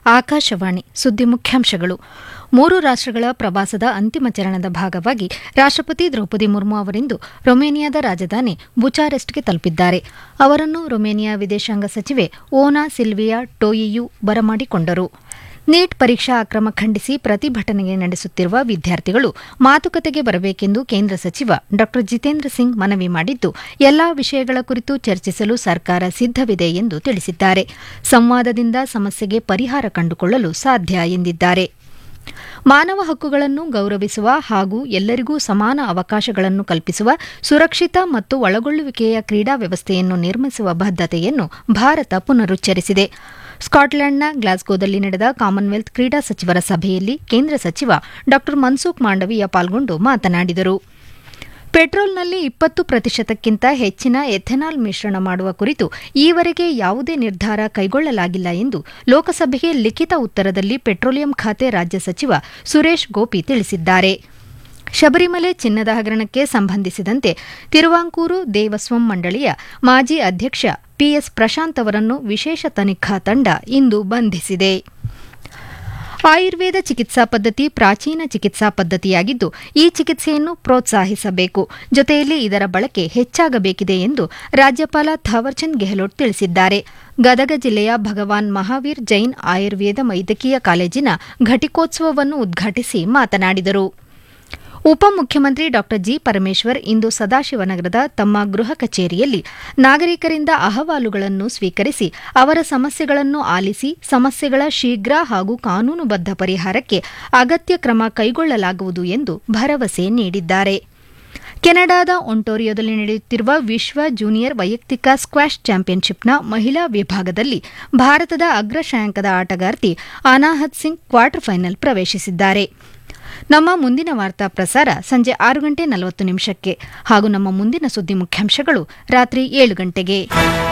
ಆಕಾಶವಾಣಿ ಸುದ್ದಿ ಮುಖ್ಯಾಂಶಗಳು ಮೂರು ರಾಷ್ಟಗಳ ಪ್ರವಾಸದ ಅಂತಿಮ ಚರಣದ ಭಾಗವಾಗಿ ರಾಷ್ಟಪತಿ ದ್ರೌಪದಿ ಮುರ್ಮು ಅವರಿಂದು ರೊಮೇನಿಯಾದ ರಾಜಧಾನಿ ಬುಚಾರೆಸ್ಟ್ಗೆ ತಲುಪಿದ್ದಾರೆ ಅವರನ್ನು ರೊಮೇನಿಯಾ ವಿದೇಶಾಂಗ ಸಚಿವೆ ಓನಾ ಸಿಲ್ವಿಯಾ ಟೋಯಿಯು ಬರಮಾಡಿಕೊಂಡರು ನೀಟ್ ಪರೀಕ್ಷಾ ಅಕ್ರಮ ಖಂಡಿಸಿ ಪ್ರತಿಭಟನೆ ನಡೆಸುತ್ತಿರುವ ವಿದ್ಯಾರ್ಥಿಗಳು ಮಾತುಕತೆಗೆ ಬರಬೇಕೆಂದು ಕೇಂದ್ರ ಸಚಿವ ಡಾ ಜಿತೇಂದ್ರ ಸಿಂಗ್ ಮನವಿ ಮಾಡಿದ್ದು ಎಲ್ಲಾ ವಿಷಯಗಳ ಕುರಿತು ಚರ್ಚಿಸಲು ಸರ್ಕಾರ ಸಿದ್ದವಿದೆ ಎಂದು ತಿಳಿಸಿದ್ದಾರೆ ಸಂವಾದದಿಂದ ಸಮಸ್ಯೆಗೆ ಪರಿಹಾರ ಕಂಡುಕೊಳ್ಳಲು ಸಾಧ್ಯ ಎಂದಿದ್ದಾರೆ ಮಾನವ ಹಕ್ಕುಗಳನ್ನು ಗೌರವಿಸುವ ಹಾಗೂ ಎಲ್ಲರಿಗೂ ಸಮಾನ ಅವಕಾಶಗಳನ್ನು ಕಲ್ಪಿಸುವ ಸುರಕ್ಷಿತ ಮತ್ತು ಒಳಗೊಳ್ಳುವಿಕೆಯ ಕ್ರೀಡಾ ವ್ಯವಸ್ಥೆಯನ್ನು ನಿರ್ಮಿಸುವ ಬದ್ದತೆಯನ್ನು ಭಾರತ ಪುನರುಚ್ಚರಿಸಿದೆ ಸ್ಕಾಟ್ಲೆಂಡ್ನ ಗ್ಲಾಸ್ಗೋದಲ್ಲಿ ನಡೆದ ಕಾಮನ್ವೆಲ್ತ್ ಕ್ರೀಡಾ ಸಚಿವರ ಸಭೆಯಲ್ಲಿ ಕೇಂದ್ರ ಸಚಿವ ಡಾ ಮನ್ಸುಖ್ ಮಾಂಡವೀಯ ಪಾಲ್ಗೊಂಡು ಮಾತನಾಡಿದರು ಪೆಟ್ರೋಲ್ನಲ್ಲಿ ಇಪ್ಪತ್ತು ಪ್ರತಿಶತಕ್ಕಿಂತ ಹೆಚ್ಚಿನ ಎಥೆನಾಲ್ ಮಿಶ್ರಣ ಮಾಡುವ ಕುರಿತು ಈವರೆಗೆ ಯಾವುದೇ ನಿರ್ಧಾರ ಕೈಗೊಳ್ಳಲಾಗಿಲ್ಲ ಎಂದು ಲೋಕಸಭೆಗೆ ಲಿಖಿತ ಉತ್ತರದಲ್ಲಿ ಪೆಟ್ರೋಲಿಯಂ ಖಾತೆ ರಾಜ್ಯ ಸಚಿವ ಸುರೇಶ್ ಗೋಪಿ ತಿಳಿಸಿದ್ದಾರೆ ಶಬರಿಮಲೆ ಚಿನ್ನದ ಹಗರಣಕ್ಕೆ ಸಂಬಂಧಿಸಿದಂತೆ ತಿರುವಾಂಕೂರು ದೇವಸ್ವಂ ಮಂಡಳಿಯ ಮಾಜಿ ಅಧ್ಯಕ್ಷ ಪಿಎಸ್ ಪ್ರಶಾಂತ್ ಅವರನ್ನು ವಿಶೇಷ ತನಿಖಾ ತಂಡ ಇಂದು ಬಂಧಿಸಿದೆ ಆಯುರ್ವೇದ ಚಿಕಿತ್ಸಾ ಪದ್ಧತಿ ಪ್ರಾಚೀನ ಚಿಕಿತ್ಸಾ ಪದ್ಧತಿಯಾಗಿದ್ದು ಈ ಚಿಕಿತ್ಸೆಯನ್ನು ಪ್ರೋತ್ಸಾಹಿಸಬೇಕು ಜೊತೆಯಲ್ಲಿ ಇದರ ಬಳಕೆ ಹೆಚ್ಚಾಗಬೇಕಿದೆ ಎಂದು ರಾಜ್ಯಪಾಲ ಥಾವರ್ಚಂದ್ ಗೆಹ್ಲೋಟ್ ತಿಳಿಸಿದ್ದಾರೆ ಗದಗ ಜಿಲ್ಲೆಯ ಭಗವಾನ್ ಮಹಾವೀರ್ ಜೈನ್ ಆಯುರ್ವೇದ ವೈದ್ಯಕೀಯ ಕಾಲೇಜಿನ ಘಟಿಕೋತ್ಸವವನ್ನು ಉದ್ಘಾಟಿಸಿ ಮಾತನಾಡಿದರು ಉಪಮುಖ್ಯಮಂತ್ರಿ ಡಾ ಜಿ ಪರಮೇಶ್ವರ್ ಇಂದು ಸದಾಶಿವನಗರದ ತಮ್ಮ ಗೃಹ ಕಚೇರಿಯಲ್ಲಿ ನಾಗರಿಕರಿಂದ ಅಹವಾಲುಗಳನ್ನು ಸ್ವೀಕರಿಸಿ ಅವರ ಸಮಸ್ಯೆಗಳನ್ನು ಆಲಿಸಿ ಸಮಸ್ಯೆಗಳ ಶೀಘ್ರ ಹಾಗೂ ಕಾನೂನುಬದ್ಧ ಪರಿಹಾರಕ್ಕೆ ಅಗತ್ಯ ಕ್ರಮ ಕೈಗೊಳ್ಳಲಾಗುವುದು ಎಂದು ಭರವಸೆ ನೀಡಿದ್ದಾರೆ ಕೆನಡಾದ ಒಂಟೋರಿಯೋದಲ್ಲಿ ನಡೆಯುತ್ತಿರುವ ವಿಶ್ವ ಜೂನಿಯರ್ ವೈಯಕ್ತಿಕ ಸ್ಕ್ವಾಷ್ ಚಾಂಪಿಯನ್ಶಿಪ್ನ ಮಹಿಳಾ ವಿಭಾಗದಲ್ಲಿ ಭಾರತದ ಅಗ್ರ ಶ್ರೇಯಾಂಕದ ಆಟಗಾರ್ತಿ ಅನಾಹತ್ ಸಿಂಗ್ ಕ್ವಾರ್ಟರ್ ಫೈನಲ್ ಪ್ರವೇಶಿಸಿದ್ದಾರೆ ನಮ್ಮ ಮುಂದಿನ ವಾರ್ತಾ ಪ್ರಸಾರ ಸಂಜೆ ಆರು ಗಂಟೆ ನಲವತ್ತು ನಿಮಿಷಕ್ಕೆ ಹಾಗೂ ನಮ್ಮ ಮುಂದಿನ ಸುದ್ದಿ ಮುಖ್ಯಾಂಶಗಳು ರಾತ್ರಿ ಏಳು ಗಂಟೆಗೆ